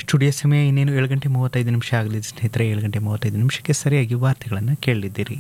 studio ಸಮಯ ಇನ್ನೇನು ಏಳು ಗಂಟೆ ಮೂವತ್ತೈದು ನಿಮಿಷ ಆಗಲಿದೆ ಸ್ನೇಹಿತರೆ ಏಳು ಗಂಟೆ ಮೂವತ್ತೈದು ನಿಮಿಷಕ್ಕೆ ಸರಿಯಾಗಿ ವಾರ್ತೆಗಳನ್ನು ಕೇಳಲಿದ್ದೀರಿ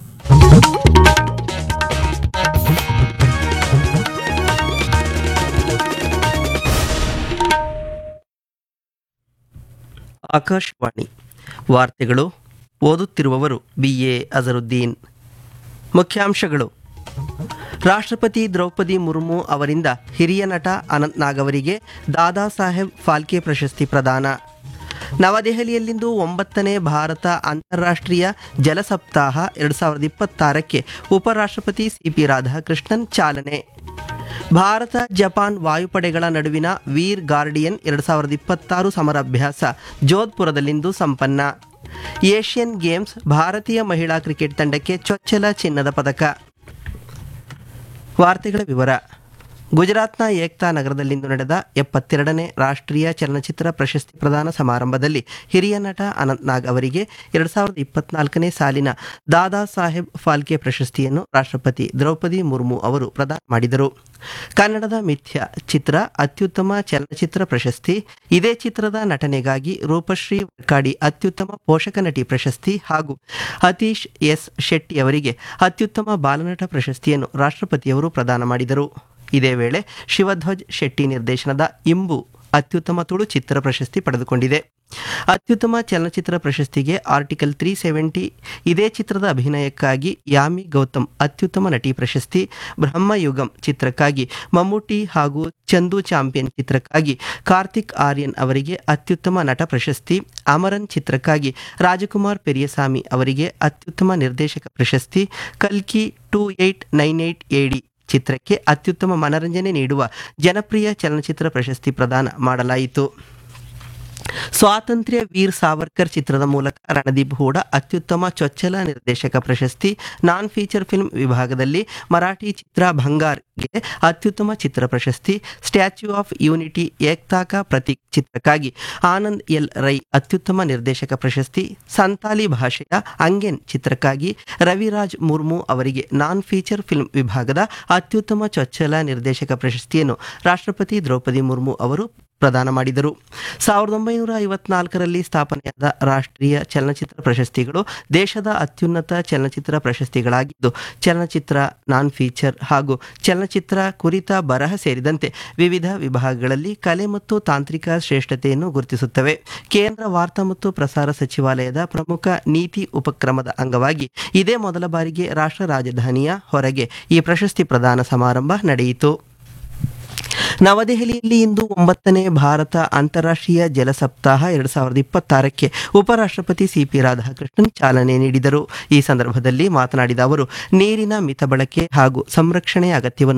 ಆಕಾಶವಾಣಿ ವಾರ್ತೆಗಳು ಓದುತ್ತಿರುವವರು ಬಿ ಎ ಅಜರುದ್ದೀನ್ ಮುಖ್ಯಾಂಶಗಳು ರಾಷ್ಟ್ರಪತಿ ದ್ರೌಪದಿ ಮುರ್ಮು ಅವರಿಂದ ಹಿರಿಯ ನಟ ಅನಂತ್ ನಾಗ್ ಅವರಿಗೆ ದಾದಾ ಸಾಹೇಬ್ ಫಾಲ್ಕೆ ಪ್ರಶಸ್ತಿ ಪ್ರದಾನ ನವದೆಹಲಿಯಲ್ಲಿಂದು ಒಂಬತ್ತನೇ ಭಾರತ ಅಂತಾರಾಷ್ಟ್ರೀಯ ಜಲ ಸಪ್ತಾಹ ಎರಡು ಸಾವಿರದ ಇಪ್ಪತ್ತಾರಕ್ಕೆ ಉಪರಾಷ್ಟ್ರಪತಿ ಸಿ ಪಿ ರಾಧಾಕೃಷ್ಣನ್ ಚಾಲನೆ ಭಾರತ ಜಪಾನ್ ವಾಯುಪಡೆಗಳ ನಡುವಿನ ವೀರ್ ಗಾರ್ಡಿಯನ್ ಎರಡು ಸಾವಿರದ ಇಪ್ಪತ್ತಾರು ಸಮರಾಭ್ಯಾಸ ಜೋಧ್ಪುರದಲ್ಲಿಂದು ಸಂಪನ್ನ ಏಷ್ಯನ್ ಗೇಮ್ಸ್ ಭಾರತೀಯ ಮಹಿಳಾ ಕ್ರಿಕೆಟ್ ತಂಡಕ್ಕೆ ಚೊಚ್ಚಲ ಚಿನ್ನದ ಪದಕ ವಾರ್ತೆಗಳ ವಿವರ ಗುಜರಾತ್ನ ಏಕ್ತಾ ನಗರದಲ್ಲಿಂದು ನಡೆದ ಎಪ್ಪತ್ತೆರಡನೇ ರಾಷ್ಟ್ರೀಯ ಚಲನಚಿತ್ರ ಪ್ರಶಸ್ತಿ ಪ್ರದಾನ ಸಮಾರಂಭದಲ್ಲಿ ಹಿರಿಯ ನಟ ಅನಂತ್ ನಾಗ್ ಅವರಿಗೆ ಎರಡು ಸಾವಿರದ ಇಪ್ಪತ್ನಾಲ್ಕನೇ ಸಾಲಿನ ದಾದಾ ಸಾಹೇಬ್ ಫಾಲ್ಕೆ ಪ್ರಶಸ್ತಿಯನ್ನು ರಾಷ್ಟ್ರಪತಿ ದ್ರೌಪದಿ ಮುರ್ಮು ಅವರು ಪ್ರದಾನ ಮಾಡಿದರು ಕನ್ನಡದ ಮಿಥ್ಯ ಚಿತ್ರ ಅತ್ಯುತ್ತಮ ಚಲನಚಿತ್ರ ಪ್ರಶಸ್ತಿ ಇದೇ ಚಿತ್ರದ ನಟನೆಗಾಗಿ ರೂಪಶ್ರೀ ವರ್ಕಾಡಿ ಅತ್ಯುತ್ತಮ ಪೋಷಕ ನಟಿ ಪ್ರಶಸ್ತಿ ಹಾಗೂ ಅತೀಶ್ ಎಸ್ ಶೆಟ್ಟಿ ಅವರಿಗೆ ಅತ್ಯುತ್ತಮ ಬಾಲನಟ ಪ್ರಶಸ್ತಿಯನ್ನು ರಾಷ್ಟ್ರಪತಿಯವರು ಪ್ರದಾನ ಮಾಡಿದರು ಇದೇ ವೇಳೆ ಶಿವಧ್ವಜ್ ಶೆಟ್ಟಿ ನಿರ್ದೇಶನದ ಇಂಬು ಅತ್ಯುತ್ತಮ ತುಳು ಚಿತ್ರ ಪ್ರಶಸ್ತಿ ಪಡೆದುಕೊಂಡಿದೆ ಅತ್ಯುತ್ತಮ ಚಲನಚಿತ್ರ ಪ್ರಶಸ್ತಿಗೆ ಆರ್ಟಿಕಲ್ ತ್ರೀ ಸೆವೆಂಟಿ ಇದೇ ಚಿತ್ರದ ಅಭಿನಯಕ್ಕಾಗಿ ಯಾಮಿ ಗೌತಮ್ ಅತ್ಯುತ್ತಮ ನಟಿ ಪ್ರಶಸ್ತಿ ಬ್ರಹ್ಮಯುಗಂ ಚಿತ್ರಕ್ಕಾಗಿ ಮಮ್ಮೂಟಿ ಹಾಗೂ ಚಂದು ಚಾಂಪಿಯನ್ ಚಿತ್ರಕ್ಕಾಗಿ ಕಾರ್ತಿಕ್ ಆರ್ಯನ್ ಅವರಿಗೆ ಅತ್ಯುತ್ತಮ ನಟ ಪ್ರಶಸ್ತಿ ಅಮರನ್ ಚಿತ್ರಕ್ಕಾಗಿ ರಾಜಕುಮಾರ್ ಪೆರಿಯಸಾಮಿ ಅವರಿಗೆ ಅತ್ಯುತ್ತಮ ನಿರ್ದೇಶಕ ಪ್ರಶಸ್ತಿ ಕಲ್ಕಿ ಟೂ ಏಯ್ಟ್ ನೈನ್ ಏಯ್ಟ್ ಎಡಿ ಚಿತ್ರಕ್ಕೆ ಅತ್ಯುತ್ತಮ ಮನರಂಜನೆ ನೀಡುವ ಜನಪ್ರಿಯ ಚಲನಚಿತ್ರ ಪ್ರಶಸ್ತಿ ಪ್ರದಾನ ಮಾಡಲಾಯಿತು ಸ್ವಾತಂತ್ರ್ಯ ವೀರ್ ಸಾವರ್ಕರ್ ಚಿತ್ರದ ಮೂಲಕ ರಣದೀಪ್ ಹೂಡ ಅತ್ಯುತ್ತಮ ಚೊಚ್ಚಲ ನಿರ್ದೇಶಕ ಪ್ರಶಸ್ತಿ ನಾನ್ ಫೀಚರ್ ಫಿಲ್ಮ್ ವಿಭಾಗದಲ್ಲಿ ಮರಾಠಿ ಚಿತ್ರ ಭಂಗಾರ್ಗೆ ಅತ್ಯುತ್ತಮ ಚಿತ್ರ ಪ್ರಶಸ್ತಿ ಸ್ಟ್ಯಾಚ್ಯೂ ಆಫ್ ಯೂನಿಟಿ ಏಕ್ತಾ ಕಾ ಪ್ರತೀಕ್ ಚಿತ್ರಕ್ಕಾಗಿ ಆನಂದ್ ಎಲ್ ರೈ ಅತ್ಯುತ್ತಮ ನಿರ್ದೇಶಕ ಪ್ರಶಸ್ತಿ ಸಂತಾಲಿ ಭಾಷೆಯ ಅಂಗೆನ್ ಚಿತ್ರಕ್ಕಾಗಿ ರವಿರಾಜ್ ಮುರ್ಮು ಅವರಿಗೆ ನಾನ್ ಫೀಚರ್ ಫಿಲ್ಮ್ ವಿಭಾಗದ ಅತ್ಯುತ್ತಮ ಚೊಚ್ಚಲ ನಿರ್ದೇಶಕ ಪ್ರಶಸ್ತಿಯನ್ನು ರಾಷ್ಟ್ರಪತಿ ದ್ರೌಪದಿ ಮುರ್ಮು ಅವರು ಪ್ರದಾನ ಮಾಡಿದರು ಸಾವಿರದ ಒಂಬೈನೂರ ಐವತ್ನಾಲ್ಕರಲ್ಲಿ ಸ್ಥಾಪನೆಯಾದ ರಾಷ್ಟ್ರೀಯ ಚಲನಚಿತ್ರ ಪ್ರಶಸ್ತಿಗಳು ದೇಶದ ಅತ್ಯುನ್ನತ ಚಲನಚಿತ್ರ ಪ್ರಶಸ್ತಿಗಳಾಗಿದ್ದು ಚಲನಚಿತ್ರ ನಾನ್ ಫೀಚರ್ ಹಾಗೂ ಚಲನಚಿತ್ರ ಕುರಿತ ಬರಹ ಸೇರಿದಂತೆ ವಿವಿಧ ವಿಭಾಗಗಳಲ್ಲಿ ಕಲೆ ಮತ್ತು ತಾಂತ್ರಿಕ ಶ್ರೇಷ್ಠತೆಯನ್ನು ಗುರುತಿಸುತ್ತವೆ ಕೇಂದ್ರ ವಾರ್ತಾ ಮತ್ತು ಪ್ರಸಾರ ಸಚಿವಾಲಯದ ಪ್ರಮುಖ ನೀತಿ ಉಪಕ್ರಮದ ಅಂಗವಾಗಿ ಇದೇ ಮೊದಲ ಬಾರಿಗೆ ರಾಷ್ಟ್ರ ರಾಜಧಾನಿಯ ಹೊರಗೆ ಈ ಪ್ರಶಸ್ತಿ ಪ್ರದಾನ ಸಮಾರಂಭ ನಡೆಯಿತು ನವದೆಹಲಿಯಲ್ಲಿ ಇಂದು ಒಂಬತ್ತನೇ ಭಾರತ ಅಂತಾರಾಷ್ಟ್ರೀಯ ಜಲ ಸಪ್ತಾಹ ಎರಡು ಸಾವಿರದ ಇಪ್ಪತ್ತಾರಕ್ಕೆ ಉಪರಾಷ್ಟ್ರಪತಿ ಸಿಪಿ ರಾಧಾಕೃಷ್ಣನ್ ಚಾಲನೆ ನೀಡಿದರು ಈ ಸಂದರ್ಭದಲ್ಲಿ ಮಾತನಾಡಿದ ಅವರು ನೀರಿನ ಮಿತ ಬಳಕೆ ಹಾಗೂ ಸಂರಕ್ಷಣೆಯ ಅಗತ್ಯವನ್ನು